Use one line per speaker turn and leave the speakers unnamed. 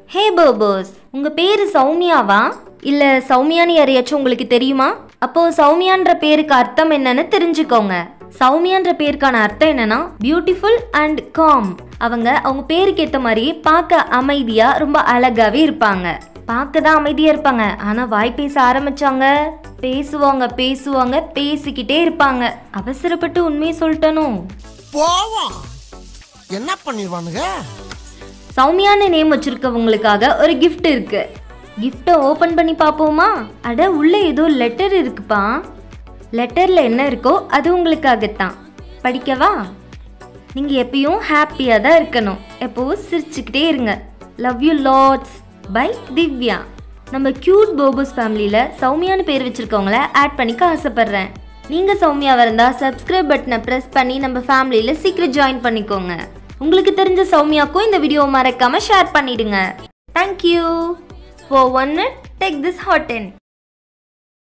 ஹே பர்பர்ஸ் உங்க பேரு சௌமியாவா இல்ல சௌமியான்னு யாரையாச்சும் உங்களுக்கு தெரியுமா அப்போ சௌமியான்ற பேருக்கு அர்த்தம் என்னன்னு தெரிஞ்சுக்கோங்க சௌமியான்ற பேருக்கான அர்த்தம் என்னன்னா பியூட்டிஃபுல் அண்ட் காம் அவங்க அவங்க பேருக்கு ஏத்த மாதிரி பார்க்க அமைதியா ரொம்ப அழகாவே இருப்பாங்க பார்க்க தான் அமைதியா இருப்பாங்க ஆனா வாய் பேச ஆரம்பிச்சாங்க பேசுவாங்க பேசுவாங்க பேசிக்கிட்டே இருப்பாங்க அவசரப்பட்டு உண்மையை சொல்லிட்டனும்
போவோம் என்ன பண்ணிடுவானுங்க
சௌமியான்னு நேம் வச்சிருக்கவங்களுக்காக ஒரு gift இருக்கு கிஃப்ட்டை ஓப்பன் பண்ணி பார்ப்போமா அட உள்ள ஏதோ லெட்டர் இருக்குப்பா லெட்டரில் என்ன இருக்கோ அது உங்களுக்காகத்தான் படிக்கவா நீங்கள் எப்பயும் ஹாப்பியாக தான் இருக்கணும் எப்போவும் சிரிச்சுக்கிட்டே இருங்க love you lots bye Divya நம்ம கியூட் போபோஸ் ஃபேமிலியில் சௌமியான்னு பேர் வச்சுருக்கவங்கள ஆட் பண்ணிக்க ஆசைப்பட்றேன் நீங்கள் சௌமியாவாக இருந்தால் சப்ஸ்கிரைப் பட்டனை ப்ரெஸ் பண்ணி நம்ம ஃபேமிலியில் சீக்கிரம் ஜாயின் பண்ணிக்கோங்க உங்களுக்கு தெரிஞ்ச சௌமியாக்கும் இந்த வீடியோ மறக்காமல் ஷேர் பண்ணிடுங்க thank you For one minute, take this hot in.